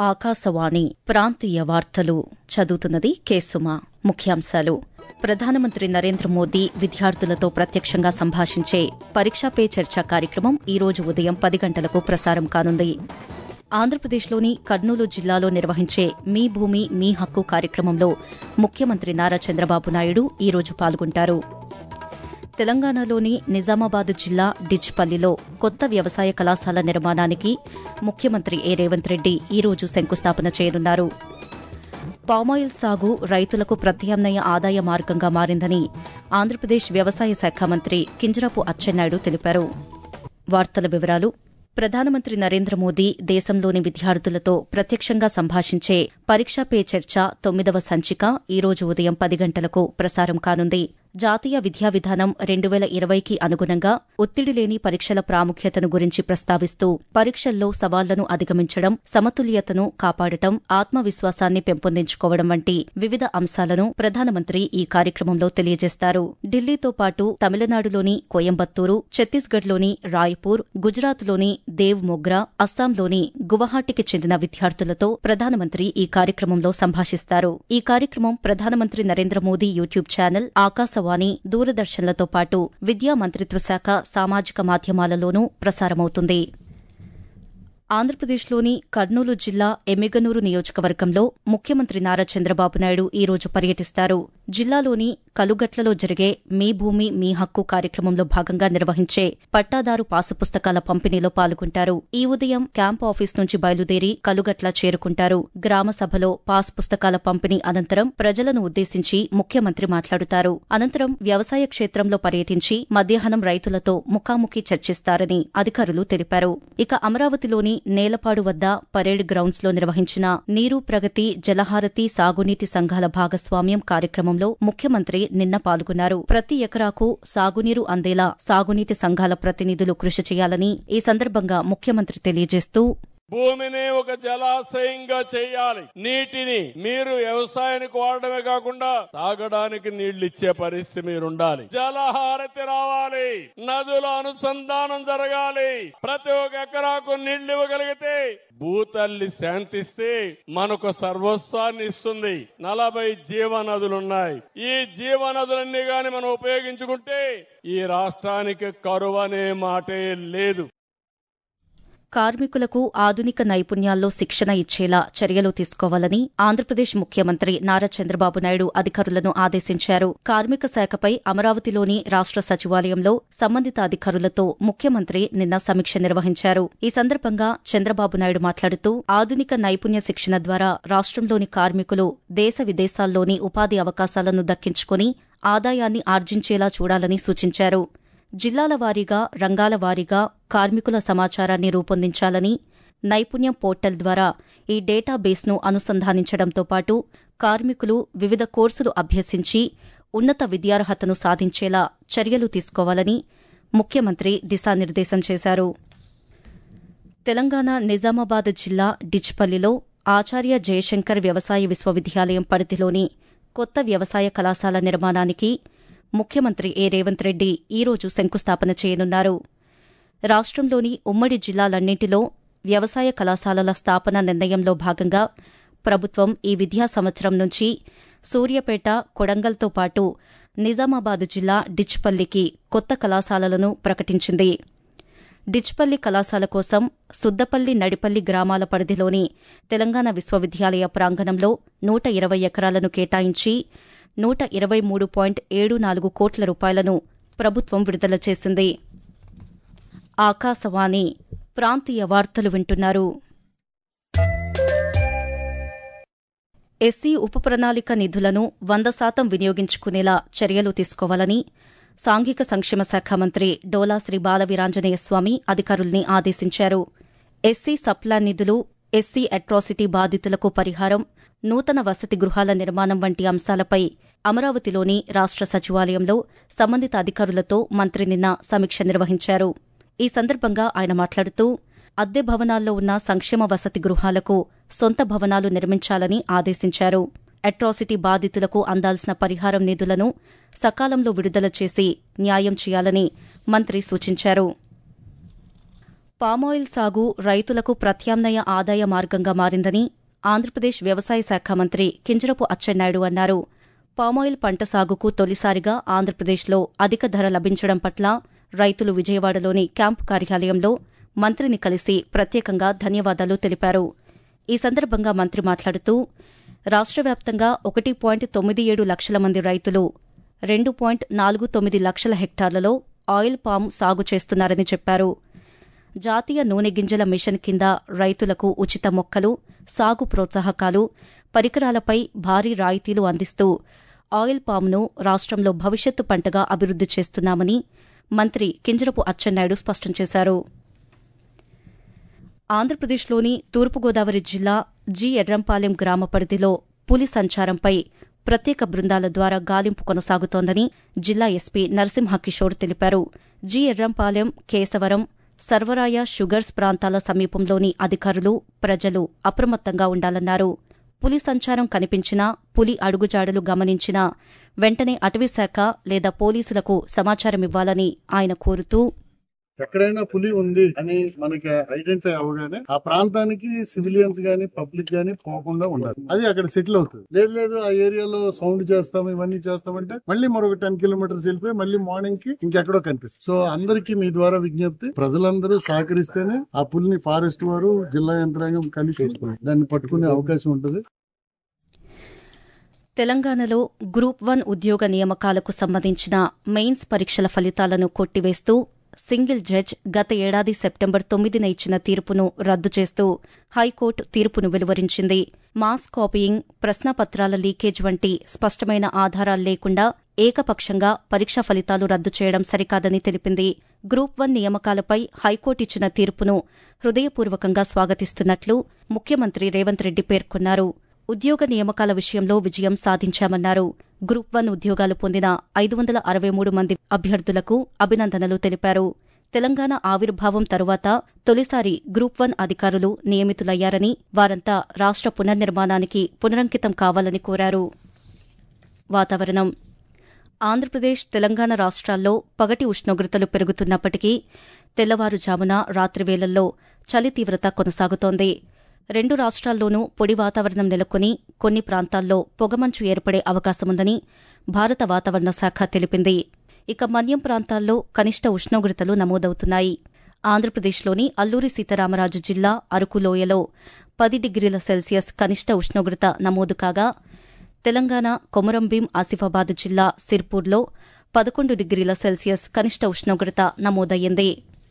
ఆకాశవాణి ప్రాంతీయ వార్తలు చదువుతున్నది కేసుమా ముఖ్యాంశాలు ప్రధానమంత్రి నరేంద్ర మోదీ విద్యార్థులతో ప్రత్యక్షంగా సంభాషించే పరీక్షా పే చర్చ కార్యక్రమం ఈ రోజు ఉదయం పది గంటలకు ప్రసారం కానుంది ఆంధ్రప్రదేశ్లోని కర్నూలు జిల్లాలో నిర్వహించే మీ భూమి మీ హక్కు కార్యక్రమంలో ముఖ్యమంత్రి నారా చంద్రబాబు నాయుడు ఈ రోజు పాల్గొంటారు తెలంగాణలోని నిజామాబాద్ జిల్లా డిచ్పల్లిలో కొత్త వ్యవసాయ కళాశాల నిర్మాణానికి ముఖ్యమంత్రి ఏ రేవంత్ రెడ్డి ఈ రోజు శంకుస్థాపన చేయనున్నారు పామాయిల్ సాగు రైతులకు ప్రత్యామ్నాయ ఆదాయ మార్గంగా మారిందని ఆంధ్రప్రదేశ్ వ్యవసాయ శాఖ మంత్రి కింజరాపు అచ్చెన్నాయుడు తెలిపారు వార్తల వివరాలు ప్రధానమంత్రి నరేంద్ర మోదీ దేశంలోని విద్యార్థులతో ప్రత్యక్షంగా సంభాషించే పరీక్షా పే చర్చ తొమ్మిదవ సంచిక ఈ రోజు ఉదయం పది గంటలకు ప్రసారం కానుంది జాతీయ విద్యా విధానం రెండు వేల ఇరవైకి అనుగుణంగా ఒత్తిడి లేని పరీక్షల ప్రాముఖ్యతను గురించి ప్రస్తావిస్తూ పరీక్షల్లో సవాళ్లను అధిగమించడం సమతుల్యతను కాపాడటం ఆత్మవిశ్వాసాన్ని పెంపొందించుకోవడం వంటి వివిధ అంశాలను ప్రధానమంత్రి ఈ కార్యక్రమంలో తెలియజేస్తారు ఢిల్లీతో పాటు తమిళనాడులోని కోయంబత్తూరు ఛత్తీస్గఢ్లోని రాయ్పూర్ గుజరాత్లోని దేవ్ మొగ్రా అస్సాంలోని గువహాటికి చెందిన విద్యార్థులతో ప్రధానమంత్రి ఈ కార్యక్రమంలో సంభాషిస్తారు ఈ కార్యక్రమం ప్రధానమంత్రి నరేంద్ర మోదీ యూట్యూబ్ ఛానల్ ఆకాశవాణి దూరదర్శన్లతో పాటు విద్యా మంత్రిత్వ శాఖ సామాజిక మాధ్యమాలలోనూ ప్రసారమవుతుంది ఆంధ్రప్రదేశ్లోని కర్నూలు జిల్లా ఎమ్మిగనూరు నియోజకవర్గంలో ముఖ్యమంత్రి నారా చంద్రబాబు నాయుడు ఈ రోజు పర్యటిస్తారు జిల్లాలోని కలుగట్లలో జరిగే మీ భూమి మీ హక్కు కార్యక్రమంలో భాగంగా నిర్వహించే పట్టాదారు పాసు పుస్తకాల పంపిణీలో పాల్గొంటారు ఈ ఉదయం క్యాంప్ ఆఫీస్ నుంచి బయలుదేరి కలుగట్ల చేరుకుంటారు గ్రామ సభలో పాస్ పుస్తకాల పంపిణీ అనంతరం ప్రజలను ఉద్దేశించి ముఖ్యమంత్రి మాట్లాడుతారు అనంతరం వ్యవసాయ క్షేత్రంలో పర్యటించి మధ్యాహ్నం రైతులతో ముఖాముఖి చర్చిస్తారని అధికారులు తెలిపారు ఇక అమరావతిలోని నేలపాడు వద్ద పరేడ్ గ్రౌండ్స్ లో నిర్వహించిన నీరు ప్రగతి జలహారతి సాగునీటి సంఘాల భాగస్వామ్యం కార్యక్రమంలో ముఖ్యమంత్రి నిన్న పాల్గొన్నారు ప్రతి ఎకరాకు సాగునీరు అందేలా సాగునీటి సంఘాల ప్రతినిధులు కృషి చేయాలని ఈ సందర్భంగా ముఖ్యమంత్రి తెలియజేస్తూ భూమిని ఒక జలాశయంగా చేయాలి నీటిని మీరు వ్యవసాయానికి వాడడమే కాకుండా తాగడానికి నీళ్లు ఇచ్చే పరిస్థితి మీరు ఉండాలి జలహారతి రావాలి నదుల అనుసంధానం జరగాలి ప్రతి ఒక్క ఎకరాకు నీళ్లు ఇవ్వగలిగితే భూతల్లి శాంతిస్తే మనకు సర్వస్వాన్ని ఇస్తుంది నలభై జీవనదులున్నాయి ఈ జీవనదులన్నీ గాని మనం ఉపయోగించుకుంటే ఈ రాష్ట్రానికి కరువు అనే మాటే లేదు కార్మికులకు ఆధునిక నైపుణ్యాల్లో శిక్షణ ఇచ్చేలా చర్యలు తీసుకోవాలని ఆంధ్రప్రదేశ్ ముఖ్యమంత్రి నారా చంద్రబాబు నాయుడు అధికారులను ఆదేశించారు కార్మిక శాఖపై అమరావతిలోని రాష్ట సచివాలయంలో సంబంధిత అధికారులతో ముఖ్యమంత్రి నిన్న సమీక్ష నిర్వహించారు ఈ సందర్భంగా చంద్రబాబు నాయుడు మాట్లాడుతూ ఆధునిక నైపుణ్య శిక్షణ ద్వారా రాష్ట్రంలోని కార్మికులు దేశ విదేశాల్లోని ఉపాధి అవకాశాలను దక్కించుకుని ఆదాయాన్ని ఆర్జించేలా చూడాలని సూచించారు జిల్లాల వారీగా రంగాల వారీగా కార్మికుల సమాచారాన్ని రూపొందించాలని నైపుణ్యం పోర్టల్ ద్వారా ఈ డేటాబేస్ను అనుసంధానించడంతో పాటు కార్మికులు వివిధ కోర్సులు అభ్యసించి ఉన్నత విద్యార్హతను సాధించేలా చర్యలు తీసుకోవాలని ముఖ్యమంత్రి దిశానిర్దేశం చేశారు తెలంగాణ నిజామాబాద్ జిల్లా డిచ్పల్లిలో ఆచార్య జయశంకర్ వ్యవసాయ విశ్వవిద్యాలయం పరిధిలోని కొత్త వ్యవసాయ కళాశాల నిర్మాణానికి ముఖ్యమంత్రి ఏ రేవంత్ రెడ్డి ఈరోజు శంకుస్థాపన చేయనున్నారు రాష్ట్రంలోని ఉమ్మడి జిల్లాలన్నింటిలో వ్యవసాయ కళాశాలల స్థాపన నిర్ణయంలో భాగంగా ప్రభుత్వం ఈ విద్యా సంవత్సరం నుంచి సూర్యపేట కొడంగల్తో పాటు నిజామాబాద్ జిల్లా డిచ్పల్లికి కొత్త కళాశాలలను ప్రకటించింది డిచ్పల్లి కళాశాల కోసం సుద్దపల్లి నడిపల్లి గ్రామాల పరిధిలోని తెలంగాణ విశ్వవిద్యాలయ ప్రాంగణంలో నూట ఇరవై ఎకరాలను కేటాయించి నూట ఇరవై మూడు పాయింట్ ఏడు నాలుగు కోట్ల రూపాయలను ప్రభుత్వం విడుదల చేసింది ఆకాశవాణి ప్రాంతీయ వార్తలు వింటున్నారు ఎస్సీ ఉప ప్రణాళిక నిధులను వంద శాతం వినియోగించుకునేలా చర్యలు తీసుకోవాలని సాంఘిక సంక్షేమ శాఖ మంత్రి డోలా శ్రీ బాలవీరాంజనేయ స్వామి అధికారుల్ని ఆదేశించారు ఎస్సీ సప్లాన్ నిధులు ఎస్సీ అట్రాసిటీ బాధితులకు పరిహారం నూతన వసతి గృహాల నిర్మాణం వంటి అంశాలపై అమరావతిలోని రాష్ట సచివాలయంలో సంబంధిత అధికారులతో మంత్రి నిన్న సమీక్ష నిర్వహించారు ఈ సందర్భంగా ఆయన మాట్లాడుతూ అద్దె భవనాల్లో ఉన్న సంక్షేమ వసతి గృహాలకు సొంత భవనాలు నిర్మించాలని ఆదేశించారు అట్రాసిటీ బాధితులకు అందాల్సిన పరిహారం నిధులను సకాలంలో విడుదల చేసి న్యాయం చేయాలని మంత్రి సూచించారు పామాయిల్ సాగు రైతులకు ప్రత్యామ్నాయ ఆదాయ మార్గంగా మారిందని ఆంధ్రప్రదేశ్ వ్యవసాయ శాఖ మంత్రి కింజరపు అచ్చెన్నాయుడు అన్నారు పామాయిల్ పంట సాగుకు తొలిసారిగా ఆంధ్రప్రదేశ్లో అధిక ధర లభించడం పట్ల రైతులు విజయవాడలోని క్యాంపు కార్యాలయంలో మంత్రిని కలిసి ప్రత్యేకంగా ధన్యవాదాలు తెలిపారు ఈ సందర్భంగా మంత్రి మాట్లాడుతూ రాష్ట్ర వ్యాప్తంగా ఒకటి పాయింట్ తొమ్మిది ఏడు లక్షల మంది రైతులు రెండు పాయింట్ నాలుగు తొమ్మిది లక్షల హెక్టార్లలో ఆయిల్ పామ్ సాగు చేస్తున్నారని చెప్పారు జాతీయ నూనె గింజల మిషన్ కింద రైతులకు ఉచిత మొక్కలు సాగు ప్రోత్సాహకాలు పరికరాలపై భారీ రాయితీలు అందిస్తూ ఆయిల్ పామ్ను రాష్ట్రంలో భవిష్యత్తు పంటగా అభివృద్ది చేస్తున్నామని మంత్రి కింజరపు అచ్చెన్నాయుడు స్పష్టం చేశారు ఆంధ్రప్రదేశ్లోని తూర్పుగోదావరి జిల్లా జి ఎర్రంపాలెం గ్రామ పరిధిలో పులి సంచారంపై ప్రత్యేక బృందాల ద్వారా గాలింపు కొనసాగుతోందని జిల్లా ఎస్పీ నరసింహకిషోర్ తెలిపారు జి ఎర్రంపాలెం కేశవరం సర్వరాయ షుగర్స్ ప్రాంతాల సమీపంలోని అధికారులు ప్రజలు అప్రమత్తంగా ఉండాలన్నారు పులి సంచారం కనిపించినా పులి అడుగుజాడలు గమనించినా వెంటనే అటవీశాఖ లేదా పోలీసులకు సమాచారమివ్వాలని ఆయన కోరుతూ ఎక్కడైనా పులి ఉంది అని మనకి ఐడెంటిఫై అవగానే ఆ ప్రాంతానికి సివిలియన్స్ గానీ పబ్లిక్ గానీ పోకుండా ఉండాలి అది అక్కడ సెటిల్ అవుతుంది లేదు లేదు ఆ ఏరియాలో సౌండ్ చేస్తాం ఇవన్నీ చేస్తామంటే మళ్ళీ మరొక టెన్ కిలోమీటర్స్ వెళ్ళిపోయి మళ్ళీ మార్నింగ్ కి ఇంకెక్కడో కనిపిస్తుంది సో అందరికీ మీ ద్వారా విజ్ఞప్తి ప్రజలందరూ సహకరిస్తేనే ఆ పులిని ఫారెస్ట్ వారు జిల్లా యంత్రాంగం కలిసి దాన్ని పట్టుకునే అవకాశం ఉంటుంది తెలంగాణలో గ్రూప్ వన్ ఉద్యోగ నియామకాలకు సంబంధించిన మెయిన్స్ పరీక్షల ఫలితాలను కొట్టివేస్తూ సింగిల్ జడ్జ్ గత ఏడాది సెప్టెంబర్ తొమ్మిదిన ఇచ్చిన తీర్పును రద్దు చేస్తూ హైకోర్టు తీర్పును వెలువరించింది మాస్ కాపీయింగ్ ప్రశ్నపత్రాల లీకేజ్ వంటి స్పష్టమైన ఆధారాలు లేకుండా ఏకపక్షంగా పరీక్షా ఫలితాలు రద్దు చేయడం సరికాదని తెలిపింది గ్రూప్ వన్ నియామకాలపై హైకోర్టు ఇచ్చిన తీర్పును హృదయపూర్వకంగా స్వాగతిస్తున్నట్లు ముఖ్యమంత్రి రేవంత్ రెడ్డి పేర్కొన్నారు ఉద్యోగ నియామకాల విషయంలో విజయం సాధించామన్నారు గ్రూప్ వన్ ఉద్యోగాలు పొందిన ఐదు వందల అరవై మూడు మంది అభ్యర్థులకు అభినందనలు తెలిపారు తెలంగాణ ఆవిర్భావం తరువాత తొలిసారి గ్రూప్ వన్ అధికారులు నియమితులయ్యారని వారంతా రాష్ట్ర పునర్నిర్మాణానికి పునరంకితం కావాలని కోరారు వాతావరణం ఆంధ్రప్రదేశ్ తెలంగాణ రాష్ట్రాల్లో పగటి ఉష్ణోగ్రతలు పెరుగుతున్నప్పటికీ తెల్లవారుజామున రాత్రివేళల్లో చలి తీవ్రత కొనసాగుతోంది రెండు రాష్ట్రాల్లోనూ పొడి వాతావరణం నెలకొని కొన్ని ప్రాంతాల్లో పొగమంచు ఏర్పడే అవకాశముందని భారత వాతావరణ శాఖ తెలిపింది ఇక మన్యం ప్రాంతాల్లో కనిష్ట ఉష్ణోగ్రతలు నమోదవుతున్నాయి ఆంధ్రప్రదేశ్లోని అల్లూరి సీతారామరాజు జిల్లా అరకు లోయలో పది డిగ్రీల సెల్సియస్ కనిష్ట ఉష్ణోగ్రత నమోదు కాగా తెలంగాణ కొమరంభీం ఆసిఫాబాద్ జిల్లా సిర్పూర్లో పదకొండు డిగ్రీల సెల్సియస్ కనిష్ట ఉష్ణోగ్రత నమోదయ్యింది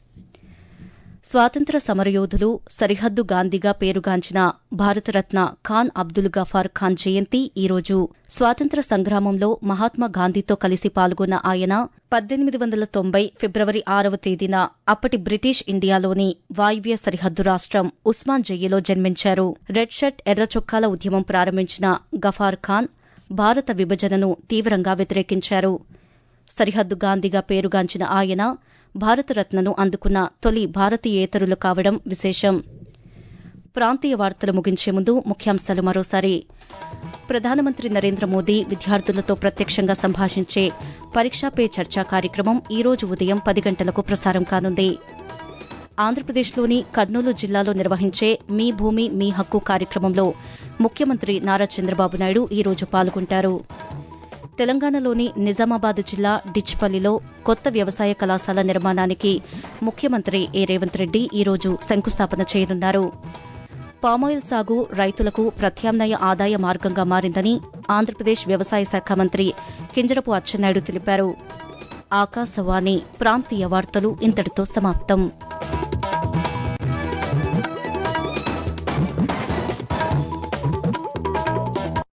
స్వాతంత్ర సమరయోధులు సరిహద్దు గాంధీగా పేరుగాంచిన భారతరత్న ఖాన్ అబ్దుల్ గఫార్ ఖాన్ జయంతి ఈరోజు స్వాతంత్ర సంగ్రామంలో మహాత్మా గాంధీతో కలిసి పాల్గొన్న ఆయన పద్దెనిమిది వందల తొంభై ఫిబ్రవరి ఆరవ తేదీన అప్పటి బ్రిటిష్ ఇండియాలోని వాయువ్య సరిహద్దు రాష్ట్రం ఉస్మాన్ జయ్యలో జన్మించారు రెడ్ షర్ట్ ఎర్ర చొక్కాల ఉద్యమం ప్రారంభించిన గఫార్ ఖాన్ భారత విభజనను తీవ్రంగా వ్యతిరేకించారు సరిహద్దు గాంధీగా పేరుగాంచిన ఆయన భారతరత్నను అందుకున్న తొలి భారతీయేతరులు కావడం విశేషం ప్రాంతీయ వార్తలు ముగించే ముందు ముఖ్యాంశాలు మరోసారి ప్రధానమంత్రి నరేంద్ర మోదీ విద్యార్థులతో ప్రత్యక్షంగా సంభాషించే పరీక్షా పే చర్చా కార్యక్రమం ఈ రోజు ఉదయం పది గంటలకు ప్రసారం కానుంది ఆంధ్రప్రదేశ్లోని కర్నూలు జిల్లాలో నిర్వహించే మీ భూమి మీ హక్కు కార్యక్రమంలో ముఖ్యమంత్రి నారా చంద్రబాబు నాయుడు ఈ రోజు పాల్గొంటారు తెలంగాణలోని నిజామాబాద్ జిల్లా డిచ్పల్లిలో కొత్త వ్యవసాయ కళాశాల నిర్మాణానికి ముఖ్యమంత్రి ఏ రేవంత్ రెడ్డి ఈరోజు శంకుస్థాపన చేయనున్నారు పామాయిల్ సాగు రైతులకు ప్రత్యామ్నాయ ఆదాయ మార్గంగా మారిందని ఆంధ్రప్రదేశ్ వ్యవసాయ శాఖ మంత్రి కింజరపు అచ్చెన్నాయుడు తెలిపారు ఆకాశవాణి ప్రాంతీయ వార్తలు ఇంతటితో సమాప్తం